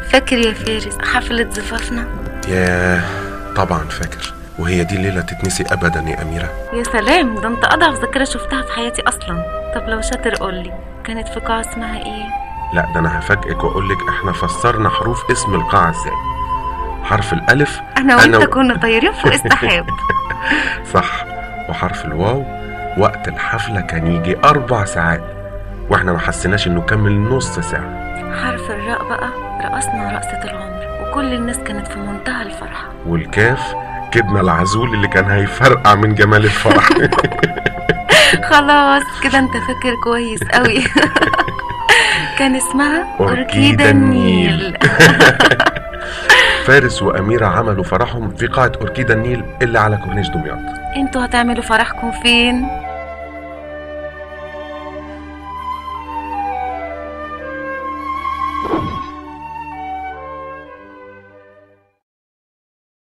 فاكر يا فارس حفلة زفافنا ياه طبعا فاكر وهي دي الليلة تتنسي أبدا يا أميرة يا سلام ده انت اضعف ذاكرة شفتها في حياتي اصلا طب لو شاطر قولي كانت في قاعة اسمها ايه لا ده أنا هفاجئك وأقولك إحنا فسرنا حروف اسم القاعة إزاي حرف الألف انا أنا وانت و- كنا طايرين فوق السحاب صح وحرف الواو وقت الحفلة كان يجي أربع ساعات وإحنا ما حسيناش إنه كمل نص ساعة حرف الراء بقى رقصنا رقصة العمر وكل الناس كانت في منتهى الفرحة والكاف جبنا العزول اللي كان هيفرقع من جمال الفرح خلاص كده انت فاكر كويس قوي كان اسمها أوركيدا النيل. فارس وأميرة عملوا فرحهم في قاعة أوركيدا النيل اللي على كورنيش دمياط انتوا هتعملوا فرحكم فين